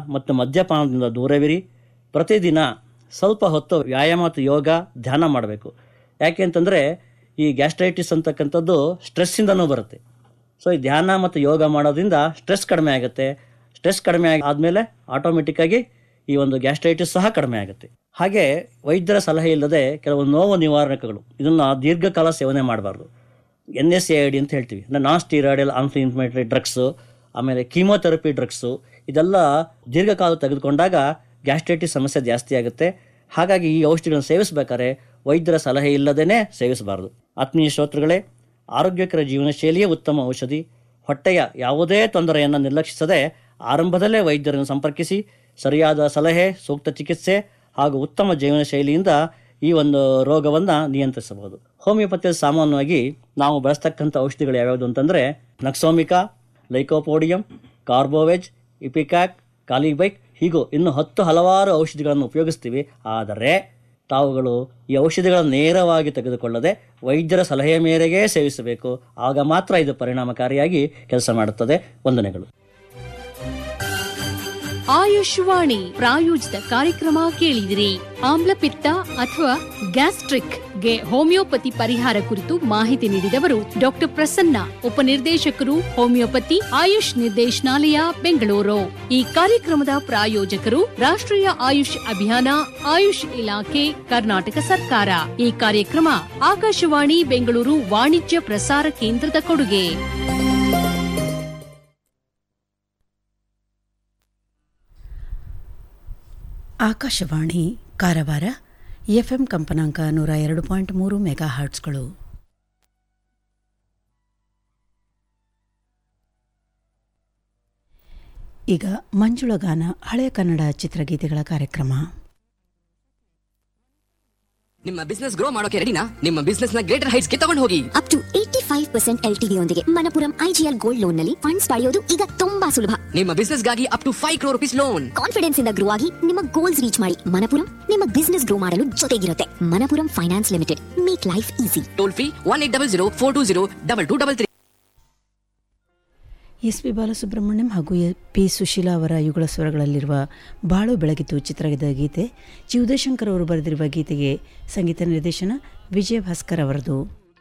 ಮತ್ತು ಮದ್ಯಪಾನದಿಂದ ದೂರವಿರಿ ಪ್ರತಿದಿನ ಸ್ವಲ್ಪ ಹೊತ್ತು ವ್ಯಾಯಾಮ ಮತ್ತು ಯೋಗ ಧ್ಯಾನ ಮಾಡಬೇಕು ಯಾಕೆ ಅಂತಂದರೆ ಈ ಗ್ಯಾಸ್ಟ್ರೈಟಿಸ್ ಅಂತಕ್ಕಂಥದ್ದು ಸ್ಟ್ರೆಸ್ಸಿಂದನೂ ಬರುತ್ತೆ ಸೊ ಈ ಧ್ಯಾನ ಮತ್ತು ಯೋಗ ಮಾಡೋದ್ರಿಂದ ಸ್ಟ್ರೆಸ್ ಕಡಿಮೆ ಆಗುತ್ತೆ ಸ್ಟ್ರೆಸ್ ಕಡಿಮೆ ಆದಮೇಲೆ ಆಟೋಮೆಟಿಕ್ಕಾಗಿ ಈ ಒಂದು ಗ್ಯಾಸ್ಟ್ರೈಟಿಸ್ ಸಹ ಕಡಿಮೆ ಆಗುತ್ತೆ ಹಾಗೆ ವೈದ್ಯರ ಸಲಹೆ ಇಲ್ಲದೆ ಕೆಲವು ನೋವು ನಿವಾರಕಗಳು ಇದನ್ನು ದೀರ್ಘಕಾಲ ಸೇವನೆ ಮಾಡಬಾರ್ದು N S A I D ಅಂತ ಹೇಳ್ತೀವಿ ಅಂದರೆ non steroidal anti inflammatory drugs ಆಮೇಲೆ ಕೀಮೋಥೆರಪಿ ಡ್ರಗ್ಸು ಇದೆಲ್ಲ ದೀರ್ಘಕಾಲ ತೆಗೆದುಕೊಂಡಾಗ ಗ್ಯಾಸ್ಟ್ರೈಟಿಸ್ ಸಮಸ್ಯೆ ಜಾಸ್ತಿ ಆಗುತ್ತೆ ಹಾಗಾಗಿ ಈ ಔಷಧಿಗಳನ್ನು ಸೇವಿಸಬೇಕಾದ್ರೆ ವೈದ್ಯರ ಸಲಹೆ ಇಲ್ಲದೇ ಸೇವಿಸಬಾರದು ಆತ್ಮೀಯ ಶ್ರೋತೃಗಳೇ ಆರೋಗ್ಯಕರ ಜೀವನ ಶೈಲಿಯೇ ಉತ್ತಮ ಔಷಧಿ ಹೊಟ್ಟೆಯ ಯಾವುದೇ ತೊಂದರೆಯನ್ನು ನಿರ್ಲಕ್ಷಿಸದೆ ಆರಂಭದಲ್ಲೇ ವೈದ್ಯರನ್ನು ಸಂಪರ್ಕಿಸಿ ಸರಿಯಾದ ಸಲಹೆ ಸೂಕ್ತ ಚಿಕಿತ್ಸೆ ಹಾಗೂ ಉತ್ತಮ ಜೀವನ ಶೈಲಿಯಿಂದ ಈ ಒಂದು ರೋಗವನ್ನು ನಿಯಂತ್ರಿಸಬಹುದು ಹೋಮಿಯೋಪತಿಯಲ್ಲಿ ಸಾಮಾನ್ಯವಾಗಿ ನಾವು ಬಳಸ್ತಕ್ಕಂಥ ಔಷಧಿಗಳು ಯಾವ್ಯಾವುದು ಅಂತಂದರೆ ನಕ್ಸೋಮಿಕಾ ಲೈಕೋಪೋಡಿಯಂ ಕಾರ್ಬೋವೆಜ್ ಇಪಿಕ್ಯಾಕ್ ಕಾಲಿಬೈಕ್ ಹೀಗೂ ಇನ್ನು ಹತ್ತು ಹಲವಾರು ಔಷಧಿಗಳನ್ನು ಉಪಯೋಗಿಸ್ತೀವಿ ಆದರೆ ತಾವುಗಳು ಈ ಔಷಧಿಗಳನ್ನು ನೇರವಾಗಿ ತೆಗೆದುಕೊಳ್ಳದೆ ವೈದ್ಯರ ಸಲಹೆಯ ಮೇರೆಗೆ ಸೇವಿಸಬೇಕು ಆಗ ಮಾತ್ರ ಇದು ಪರಿಣಾಮಕಾರಿಯಾಗಿ ಕೆಲಸ ಮಾಡುತ್ತದೆ ವಂದನೆಗಳು ಆಯುಷ್ವಾಣಿ ಪ್ರಾಯೋಜಿತ ಕಾರ್ಯಕ್ರಮ ಕೇಳಿದಿರಿ ಆಮ್ಲಪಿತ್ತ ಅಥವಾ ಗ್ಯಾಸ್ಟ್ರಿಕ್ ಗೆ ಹೋಮಿಯೋಪತಿ ಪರಿಹಾರ ಕುರಿತು ಮಾಹಿತಿ ನೀಡಿದವರು ಡಾಕ್ಟರ್ ಪ್ರಸನ್ನ ಉಪನಿರ್ದೇಶಕರು ಹೋಮಿಯೋಪತಿ ಆಯುಷ್ ನಿರ್ದೇಶನಾಲಯ ಬೆಂಗಳೂರು ಈ ಕಾರ್ಯಕ್ರಮದ ಪ್ರಾಯೋಜಕರು ರಾಷ್ಟ್ರೀಯ ಆಯುಷ್ ಅಭಿಯಾನ ಆಯುಷ್ ಇಲಾಖೆ ಕರ್ನಾಟಕ ಸರ್ಕಾರ ಈ ಕಾರ್ಯಕ್ರಮ ಆಕಾಶವಾಣಿ ಬೆಂಗಳೂರು ವಾಣಿಜ್ಯ ಪ್ರಸಾರ ಕೇಂದ್ರದ ಕೊಡುಗೆ ಆಕಾಶವಾಣಿ ಕಾರವಾರ ಎಫ್ಎಂ ಕಂಪನಾಂಕ ನೂರ ಎರಡು ಪಾಯಿಂಟ್ ಮೂರು ಮೆಗಾ ಹರ್ಟ್ಸ್ಗಳು ಈಗ ಮಂಜುಳಗಾನ ಹಳೆಯ ಕನ್ನಡ ಚಿತ್ರಗೀತೆಗಳ ಕಾರ್ಯಕ್ರಮ ನಿಮ್ಮ ಬಿಸ್ನೆಸ್ ಗ್ರೋ ಮಾಡೋಕೆ ರೆಡಿನಾ ನಿಮ್ಮ ಬಿಸ್ನೆಸ್ ನ ಗ್ರೇಟರ್ ಹೈಟ್ಸ್ ಗೆ ತಗೊಂಡು ಹೋಗಿ up to eighty five percent L T ಯೊಂದಿಗೆ ಮನಪುರಂ ಐಜಿಎಲ್ ಗೋಲ್ಡ್ ಲೋನ್ ನಲ್ಲಿ ಫಂಡ್ಸ್ ಪಡೆಯೋದು ಈಗ ತುಂಬಾ ಸುಲಭ ನಿಮ್ಮ ಬಿಸ್ನೆಸ್ ಗಾಗಿ up to five crore rupees loan confidence ಇಂದ ಗ್ರೋ ಆಗಿ ನಿಮ್ಮ ಗೋಲ್ಸ್ ರೀಚ್ ಮಾಡಿ ಮನಪುರಂ ನಿಮ್ಮ ಬಿಸ್ನೆಸ್ ಗ್ರೋ ಮಾಡಲು ಜೊತೆಗಿರುತ್ತೆ Manappuram finance limited make life easy toll free one eight double zero four two zero double two double three S P Balasubrahmanyam ಹಾಗೂ A- P Sushila ಅವರ ಯುಗಳ ಸ್ವರಗಳಲ್ಲಿರುವ ಬಾಳು ಬೆಳಗಿತು ಚಿತ್ರದ ಗೀತೆ ಜಿ ಉದಯಶಂಕರ್ ಅವರು ಬರೆದಿರುವ ಗೀತೆಗೆ ಸಂಗೀತ ನಿರ್ದೇಶನ ವಿಜಯ ಭಾಸ್ಕರ್ ಅವರದು